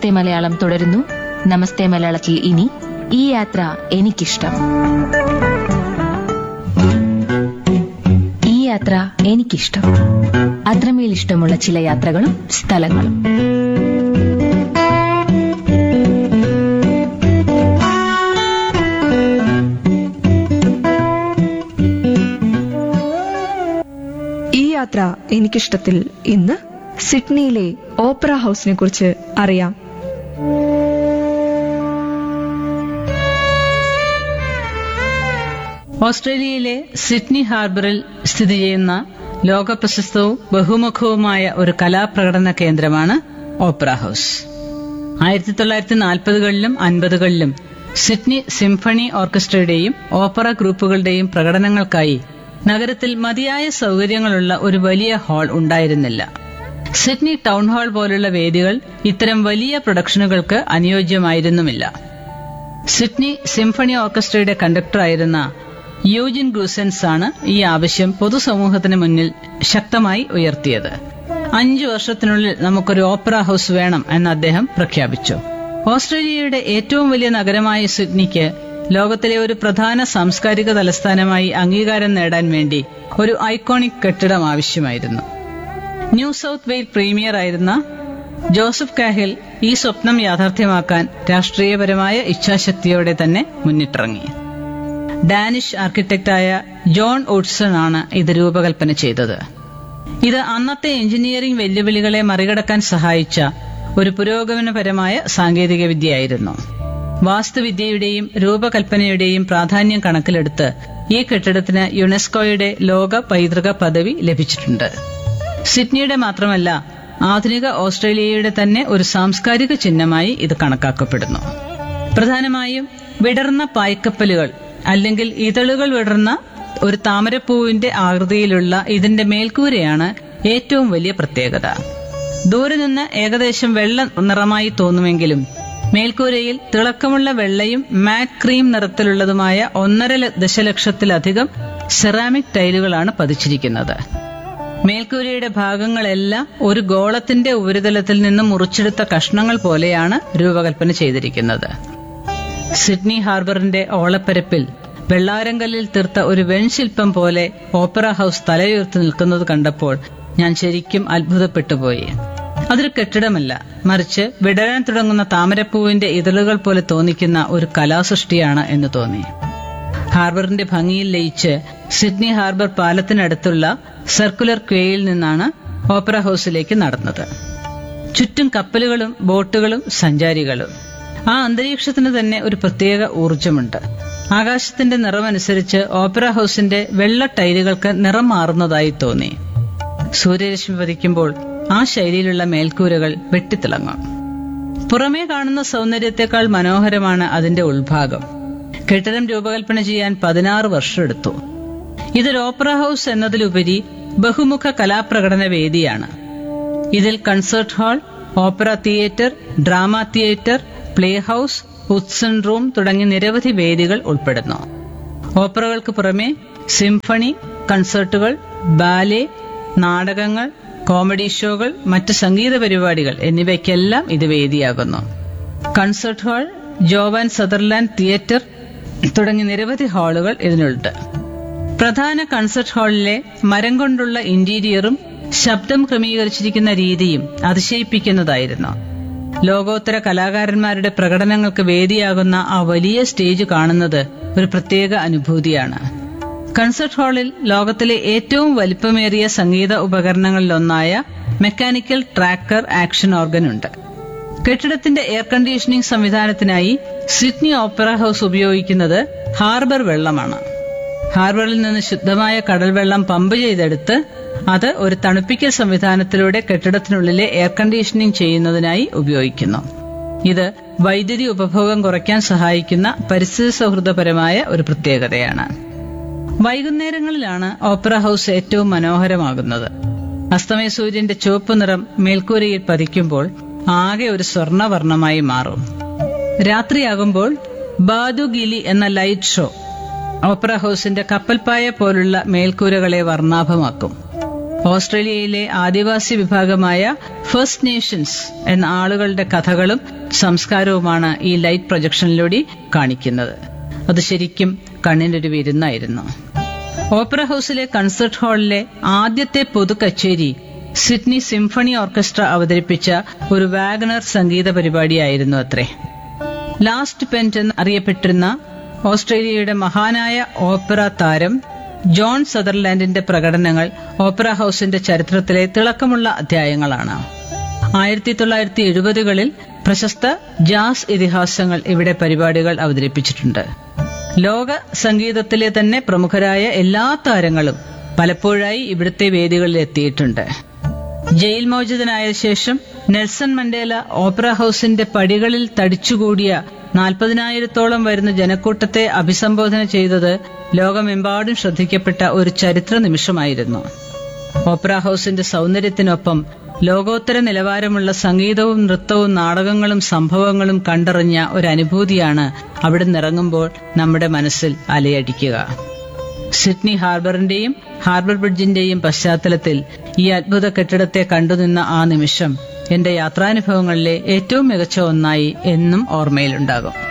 നമസ്തേ മലയാളം തുടരുന്നു നമസ്തേ മലയാളത്തിൽ ഇനി ഈ യാത്ര എനിക്കിഷ്ടം ഈ യാത്ര എനിക്കിഷ്ടം അത്രമേൽ ഇഷ്ടമുള്ള ചില യാത്രകളും സ്ഥലങ്ങളും ഈ യാത്ര എനിക്കിഷ്ടത്തിൽ ഇന്ന് സിഡ്നിയിലെ ഓപ്പറ ഹൗസിനെ കുറിച്ച് അറിയാം ഓസ്ട്രേലിയയിലെ സിഡ്നി ഹാർബറിൽ സ്ഥിതി ചെയ്യുന്ന ലോകപ്രശസ്തവും ബഹുമുഖവുമായ ഒരു കലാപ്രകടന കേന്ദ്രമാണ് ഓപ്പറ ഹൗസ് ആയിരത്തി തൊള്ളായിരത്തി നാൽപ്പതുകളിലും അൻപതുകളിലും സിഡ്നി സിംഫണി ഓർക്കസ്ട്രയുടെയും ഓപ്പറ ഗ്രൂപ്പുകളുടെയും പ്രകടനങ്ങൾക്കായി നഗരത്തിൽ മതിയായ സൗകര്യങ്ങളുള്ള ഒരു വലിയ ഹാൾ ഉണ്ടായിരുന്നില്ല സിഡ്നി ടൗൺ ഹാൾ പോലുള്ള വേദികൾ ഇത്തരം വലിയ പ്രൊഡക്ഷനുകൾക്ക് അനുയോജ്യമായിരുന്നുമില്ല സിഡ്നി സിംഫണി ഓർക്കസ്ട്രയുടെ കണ്ടക്ടറായിരുന്ന യൂജിൻ ഗ്രൂസൻസ് ആണ് ഈ ആവശ്യം പൊതുസമൂഹത്തിന് മുന്നിൽ ശക്തമായി ഉയർത്തിയത് അഞ്ചു വർഷത്തിനുള്ളിൽ നമുക്കൊരു ഓപ്പറ ഹൗസ് വേണം എന്ന് അദ്ദേഹം പ്രഖ്യാപിച്ചു ഓസ്ട്രേലിയയുടെ ഏറ്റവും വലിയ നഗരമായ സിഡ്നിക്ക് ലോകത്തിലെ ഒരു പ്രധാന സാംസ്കാരിക തലസ്ഥാനമായി അംഗീകാരം നേടാൻ വേണ്ടി ഒരു ഐക്കോണിക് കെട്ടിടം ആവശ്യമായിരുന്നു ന്യൂ സൗത്ത് വെയിൽ പ്രീമിയർ ആയിരുന്ന ജോസഫ് കാഹിൽ ഈ സ്വപ്നം യാഥാർത്ഥ്യമാക്കാൻ രാഷ്ട്രീയപരമായ ഇച്ഛാശക്തിയോടെ തന്നെ മുന്നിട്ടിറങ്ങി ഡാനിഷ് ആർക്കിടെക്റ്റായ ജോൺ ഉഡ്സൺ ആണ് ഇത് രൂപകൽപ്പന ചെയ്തത് ഇത് അന്നത്തെ എഞ്ചിനീയറിംഗ് വെല്ലുവിളികളെ മറികടക്കാൻ സഹായിച്ച ഒരു പുരോഗമനപരമായ സാങ്കേതികവിദ്യയായിരുന്നു വാസ്തുവിദ്യയുടെയും രൂപകൽപ്പനയുടെയും പ്രാധാന്യം കണക്കിലെടുത്ത് ഈ കെട്ടിടത്തിന് യുനെസ്കോയുടെ ലോക പൈതൃക പദവി ലഭിച്ചിട്ടുണ്ട് സിഡ്നിയുടെ മാത്രമല്ല ആധുനിക ഓസ്ട്രേലിയയുടെ തന്നെ ഒരു സാംസ്കാരിക ചിഹ്നമായി ഇത് കണക്കാക്കപ്പെടുന്നു പ്രധാനമായും വിടർന്ന പായ്ക്കപ്പലുകൾ അല്ലെങ്കിൽ ഇതളുകൾ വിടർന്ന ഒരു താമരപ്പൂവിന്റെ ആകൃതിയിലുള്ള ഇതിന്റെ മേൽക്കൂരയാണ് ഏറ്റവും വലിയ പ്രത്യേകത ദൂരെ നിന്ന് ഏകദേശം വെള്ള നിറമായി തോന്നുമെങ്കിലും മേൽക്കൂരയിൽ തിളക്കമുള്ള വെള്ളയും മാറ്റ് ക്രീം നിറത്തിലുള്ളതുമായ ഒന്നര ല- ദശലക്ഷത്തിലധികം സെറാമിക് ടൈലുകളാണ് പതിച്ചിരിക്കുന്നത് മേൽക്കൂരയുടെ ഭാഗങ്ങളെല്ലാം ഒരു ഗോളത്തിന്റെ ഉപരിതലത്തിൽ നിന്ന് മുറിച്ചെടുത്ത കഷ്ണങ്ങൾ പോലെയാണ് രൂപകൽപ്പന ചെയ്തിരിക്കുന്നത് സിഡ്നി ഹാർബറിന്റെ ഓളപ്പരപ്പിൽ വെള്ളാരങ്കല്ലിൽ തീർത്ത ഒരു വെൺശില്പം പോലെ ഓപ്പറ ഹൗസ് തലയുയർത്തി നിൽക്കുന്നത് കണ്ടപ്പോൾ ഞാൻ ശരിക്കും അത്ഭുതപ്പെട്ടുപോയി അതൊരു കെട്ടിടമല്ല മറിച്ച് വിടരാൻ തുടങ്ങുന്ന താമരപ്പൂവിന്റെ ഇതളുകൾ പോലെ തോന്നിക്കുന്ന ഒരു കലാസൃഷ്ടിയാണ് എന്ന് തോന്നി ഹാർബറിന്റെ ഭംഗിയിൽ ലയിച്ച് സിഡ്നി ഹാർബർ പാലത്തിനടുത്തുള്ള സർക്കുലർ ക്വേയിൽ നിന്നാണ് ഓപ്പറ ഹൗസിലേക്ക് നടന്നത് ചുറ്റും കപ്പലുകളും ബോട്ടുകളും സഞ്ചാരികളും ആ അന്തരീക്ഷത്തിന് തന്നെ ഒരു പ്രത്യേക ഊർജമുണ്ട് ആകാശത്തിന്റെ നിറമനുസരിച്ച് ഓപ്പറ ഹൗസിന്റെ വെള്ള ടൈലുകൾക്ക് നിറം മാറുന്നതായി തോന്നി സൂര്യരശ്മി പതിക്കുമ്പോൾ ആ ശൈലിയിലുള്ള മേൽക്കൂരകൾ വെട്ടിത്തിളങ്ങും പുറമേ കാണുന്ന സൗന്ദര്യത്തെക്കാൾ മനോഹരമാണ് അതിന്റെ ഉൾഭാഗം കെട്ടിടം രൂപകൽപ്പന ചെയ്യാൻ പതിനാറ് വർഷമെടുത്തു ഇതൊരു ഓപ്പറ ഹൗസ് എന്നതിലുപരി ബഹുമുഖ കലാപ്രകടന വേദിയാണ് ഇതിൽ concert hall opera theatre drama theatre play house Utzon room തുടങ്ങി നിരവധി വേദികൾ ഉൾപ്പെടുന്നു ഓപ്പറകൾക്ക് പുറമെ സിംഫണി കൺസേർട്ടുകൾ ബാലെ നാടകങ്ങൾ കോമഡി ഷോകൾ മറ്റ് സംഗീത പരിപാടികൾ എന്നിവയ്ക്കെല്ലാം ഇത് വേദിയാകുന്നു concert hall Joan Sutherland theatre തുടങ്ങി നിരവധി ഹാളുകൾ ഇതിനുണ്ട് പ്രധാന കൺസേർട്ട് ഹാളിലെ മരം കൊണ്ടുള്ള ഇന്റീരിയറും ശബ്ദം ക്രമീകരിച്ചിരിക്കുന്ന രീതിയും അതിശയിപ്പിക്കുന്നതായിരുന്നു ലോകോത്തര കലാകാരന്മാരുടെ പ്രകടനങ്ങൾക്ക് വേദിയാകുന്ന ആ വലിയ സ്റ്റേജ് കാണുന്നത് ഒരു പ്രത്യേക അനുഭൂതിയാണ് കൺസേർട്ട് ഹാളിൽ ലോകത്തിലെ ഏറ്റവും വലിപ്പമേറിയ സംഗീത ഉപകരണങ്ങളിലൊന്നായ മെക്കാനിക്കൽ ട്രാക്കർ ആക്ഷൻ ഓർഗൻ ഉണ്ട് കെട്ടിടത്തിന്റെ എയർ കണ്ടീഷനിംഗ് സംവിധാനത്തിനായി സിഡ്നി ഓപ്പറ ഹൗസ് ഉപയോഗിക്കുന്നത് ഹാർബർ വെള്ളമാണ് ഹാർബറിൽ നിന്ന് ശുദ്ധമായ കടൽ വെള്ളം പമ്പ് ചെയ്തെടുത്ത് അത് ഒരു തണുപ്പിക്കൽ സംവിധാനത്തിലൂടെ കെട്ടിടത്തിനുള്ളിലെ എയർ കണ്ടീഷനിംഗ് ചെയ്യുന്നതിനായി ഉപയോഗിക്കുന്നു ഇത് വൈദ്യുതി ഉപഭോഗം കുറയ്ക്കാൻ സഹായിക്കുന്ന പരിസ്ഥിതി സൗഹൃദപരമായ ഒരു പ്രത്യേകതയാണ് വൈകുന്നേരങ്ങളിലാണ് ഓപ്പറ ഹൗസ് ഏറ്റവും മനോഹരമാകുന്നത് അസ്തമയ സൂര്യന്റെ ചുവപ്പ് നിറം മേൽക്കൂരയിൽ പതിക്കുമ്പോൾ ആകെ ഒരു സ്വർണവർണ്ണമായി മാറും രാത്രിയാകുമ്പോൾ ബാദുഗിലി എന്ന ലൈറ്റ് ഷോ ഓപ്പറ ഹൗസിന്റെ കപ്പൽപ്പായ പോലുള്ള മേൽക്കൂരകളെ വർണ്ണാഭമാക്കും ഓസ്ട്രേലിയയിലെ ആദിവാസി വിഭാഗമായ ഫസ്റ്റ് നേഷൻസ് എന്ന ആളുകളുടെ കഥകളും സംസ്കാരവുമാണ് ഈ ലൈറ്റ് പ്രൊജക്ഷനിലൂടെ കാണിക്കുന്നത് അത് ശരിക്കും കണ്ണിനൊരു വിരുന്നായിരുന്നു ഓപ്പറ ഹൌസിലെ കൺസേർട്ട് ഹാളിലെ ആദ്യത്തെ പൊതു കച്ചേരി സിഡ്നി സിംഫണി ഓർക്കസ്ട്ര അവതരിപ്പിച്ച ഒരു വാഗണർ സംഗീത പരിപാടിയായിരുന്നു അത്രേ ലാസ്റ്റ് പെന്റ് എന്ന് അറിയപ്പെട്ടിരുന്ന ഓസ്ട്രേലിയയുടെ മഹാനായ ഓപ്പറ താരം ജോൺ സദർലാൻഡിന്റെ പ്രകടനങ്ങൾ ഓപ്പറ ഹൌസിന്റെ ചരിത്രത്തിലെ തിളക്കമുള്ള അധ്യായങ്ങളാണ് ആയിരത്തി തൊള്ളായിരത്തി എഴുപതുകളിൽ പ്രശസ്ത ജാസ് ഇതിഹാസങ്ങൾ ഇവിടെ പരിപാടികൾ അവതരിപ്പിച്ചിട്ടുണ്ട് ലോക സംഗീതത്തിലെ തന്നെ പ്രമുഖരായ എല്ലാ താരങ്ങളും പലപ്പോഴായി ഇവിടുത്തെ വേദികളിൽ എത്തിയിട്ടുണ്ട് ജയിൽ മോചിതനായ ശേഷം നെൽസൺ മണ്ടേല ഓപ്പറ ഹൌസിന്റെ പടികളിൽ തടിച്ചുകൂടിയ നാൽപ്പതിനായിരത്തോളം വരുന്ന ജനക്കൂട്ടത്തെ അഭിസംബോധന ചെയ്തത് ലോകമെമ്പാടും ശ്രദ്ധിക്കപ്പെട്ട ഒരു ചരിത്ര നിമിഷമായിരുന്നു ഓപ്പറ ഹൌസിന്റെ സൗന്ദര്യത്തിനൊപ്പം ലോകോത്തര നിലവാരമുള്ള സംഗീതവും നൃത്തവും നാടകങ്ങളും സംഭവങ്ങളും കണ്ടറിഞ്ഞ ഒരു അനുഭൂതിയാണ് അവിടെ നിറങ്ങുമ്പോൾ നമ്മുടെ മനസ്സിൽ അലയടിക്കുക സിഡ്നി ഹാർബറിന്റെയും ഹാർബർ ബ്രിഡ്ജിന്റെയും പശ്ചാത്തലത്തിൽ ഈ അത്ഭുത കെട്ടിടത്തെ കണ്ടുനിന്ന ആ നിമിഷം എന്റെ യാത്രാനുഭവങ്ങളിലെ ഏറ്റവും മികച്ച ഒന്നായി എന്നും ഓർമ്മയിലുണ്ടാകും